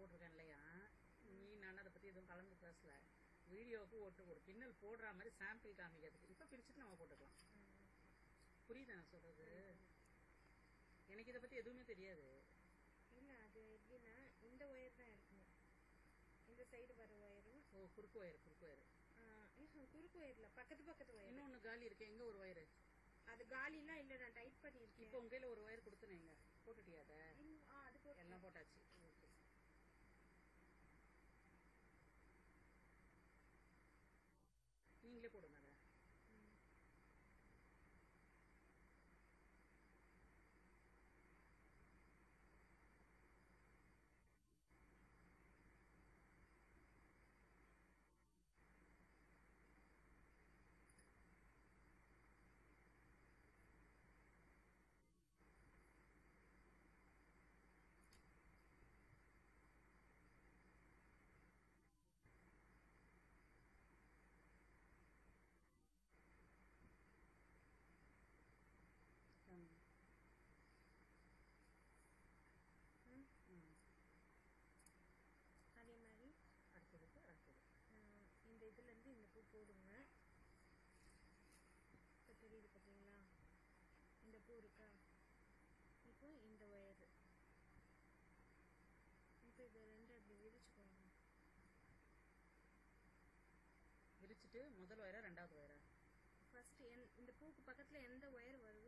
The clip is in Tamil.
போட்டிருக்கேன் இல்லையா நீ நான் அதை பத்தி எதுவும் கலந்து பேசல வீடியோவுக்கு ஒட்டு ஒரு பின்னல் போடுற மாதிரி சாம்பிள் காமிக்கிறதுக்கு இப்ப பிரிச்சுட்டு நம்ம போட்டுக்கலாம் புரியுதா நான் சொல்றது எனக்கு இதை பத்தி எதுவுமே தெரியாது இல்ல அது எப்படின்னா இந்த ஒயர் தான் எடுக்கணும் இந்த சைடு வர ஒயரும் ஓ குறுக்கு ஒயர் குறுக்கு ஒயர் குறுக்கு ஒயர்ல பக்கத்து பக்கத்து ஒயர் இன்னொன்னு காலி இருக்கு எங்க ஒரு ஒயர் அது காலிலாம் இல்ல நான் டைட் பண்ணிருக்கேன் இப்போ உங்க கையில ஒரு ஒயர் கொடுத்துனேங்க போட்டுட்டியா அதை இன்னும், ஆ, அது போட்டு எல்லாம் போட்டாச்சு ஓகே நீங்களே போடுங்க அதை ம். ம். ம். ம். அதே மாதிரி அடுத்ததுக்கு அடுத்தது ஆ, இந்த இதுல இருந்து இந்த பூ போடுங்க இப்போ தெரியுது பார்த்தீங்களா இந்த பூ இருக்கா இப்போ இந்த ஒயர் இப்போ இது ரெண்டு அப்படி விரிச்சுக்கோங்க விரிச்சிட்டு முதல் ஒயரா ரெண்டாவது ஒயரா ஃபர்ஸ்ட் என் இந்த பூக்கு பக்கத்துல எந்த ஒயர் வருதோ